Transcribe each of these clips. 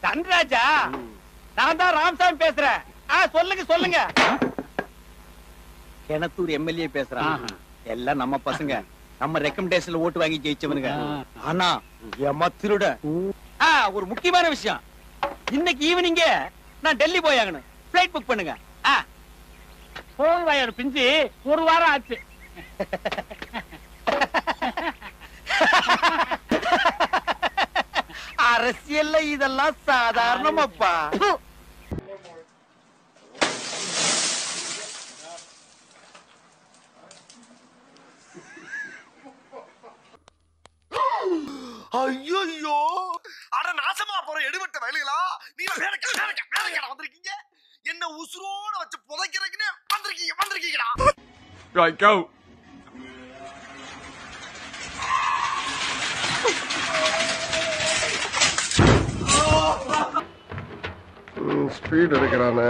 தன்ராஜா நான் தான் ராமசாமி பேசுறேன் ஆ சொல்லுங்க சொல்லுங்க கிணத்தூர் எம்எல்ஏ பேசுறான் எல்லாம் நம்ம பசங்க நம்ம ரெக்கமெண்டேஷன்ல ஓட்டு வாங்கி ஜெயிச்சவனுங்க ஆனா ஏமா திருட ஆ ஒரு முக்கியமான விஷயம் இன்னைக்கு ஈவினிங்க நான் டெல்லி போயாகணும் ஃபிளைட் புக் பண்ணுங்க ஆ போன் வயர் பிஞ்சு ஒரு வாரம் ஆச்சு அரசியல்ல இதெல்லாம் சாதாரணமாப்பா ஐயோ அட நாசமா போற எடுபட்ட வேலைகளா நீங்க வேலைக்க வேலைக்க வேலைக்கடா வந்திருக்கீங்க என்ன உசுரோட வச்சு புதைக்கிறதுக்குன்னு வந்திருக்கீங்க வந்திருக்கீங்கடா Right, go. ஸ்பீட் எடுக்கிறானே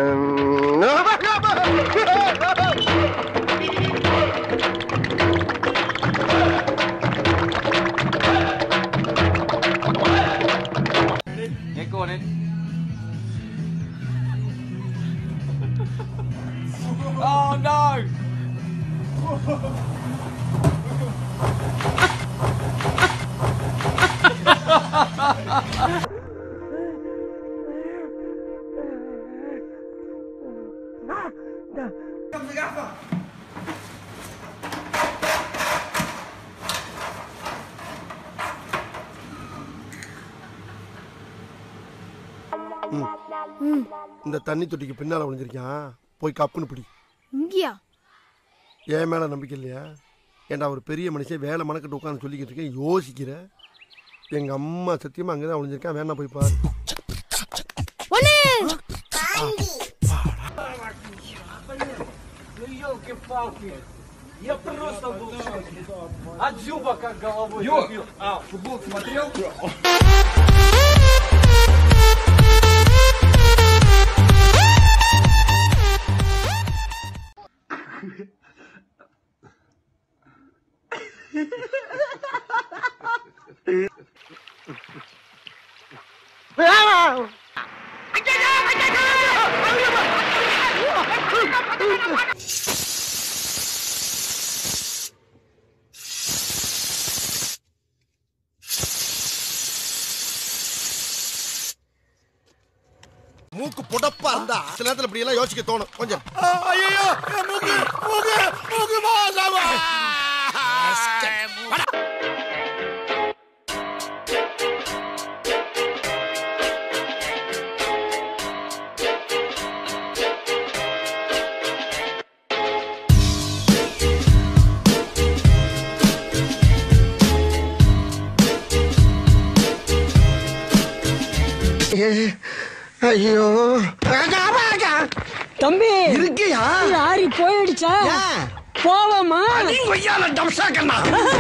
Yeah, go on in. oh no! இந்த தண்ணி தொட்டிக்கு பின்னால விழுந்திருக்கான் போய் கப்புன்னு பிடி இங்கயா என் மேல நம்பிக்கை இல்லையா ஏன்டா ஒரு பெரிய மனுஷன் வேலை மணக்கிட்டு உட்காந்து சொல்லிக்கிட்டு இருக்கேன் யோசிக்கிற எங்க அம்மா சத்தியமா அங்கதான் விழுந்திருக்கான் வேணா போய் பாரு ஒண்ணு Юр, а, футбол смотрел? மூக்கு புடப்பா இருந்தா சில நேரத்துல இப்படி எல்லாம் யோசிக்க தோணும் கொஞ்சம் ஐயோ மூக்கு மூக்கு மூக்கு மாசாமா ஐயோ தம்பி இருக்கியா லாரி போயிடுச்சா போவோமா கொய்யால டம்சா கண்ணா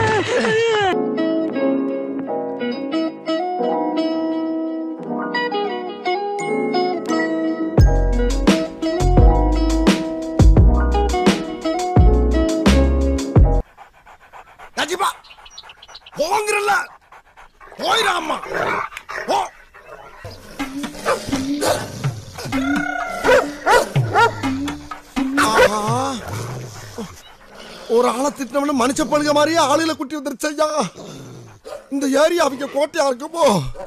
நஜிபா போங்கிறல்ல போயிடாமா போ ஆஹா. ஒரு ஆளை திட்டினவன மனுஷ பழுக மாதிரியே ஆளுகளை குட்டி வந்துருச்சு ஐயா இந்த ஏரியா அவங்க கோட்டையா இருக்குமோ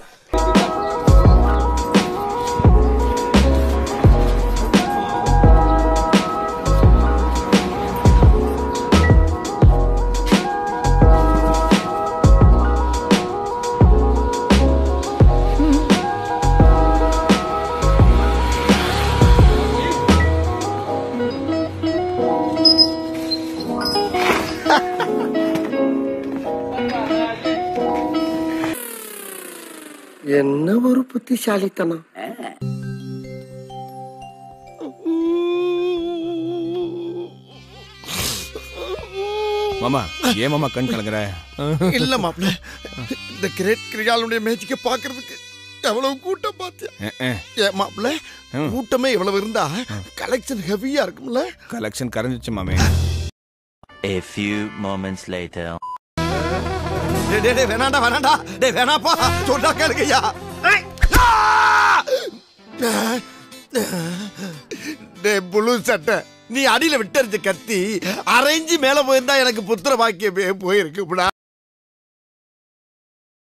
என்ன ஒரு புத்திசாலித்தனம் மாமா ஏன் மாமா கண் கலங்குற இல்ல மாப்ள இந்த கிரேட் கிரியாளுடைய மேட்சுக்கு பாக்குறதுக்கு எவ்வளவு கூட்டம் பாத்தியா அஹ், அஹ். ஏன் மாப்ள கூட்டமே இவ்வளவு இருந்தா கலெக்ஷன் ஹெவியா இருக்கும்ல கலெக்ஷன் கரைஞ்சிச்சு மாமே A few moments later. டேய், டேய், டேய், வேணாண்டா வேணாண்டா டேய் வேணாப்பா சொன்னா கேளுங்கய்யா ஏய், ஆ! டேய் புழு சட்டை நீ அடியில விட்டறிஞ்ச கத்தி அரைஞ்சு மேல போயிருந்தா எனக்கு புத்திர பாக்கியமே போயிருக்கும்டா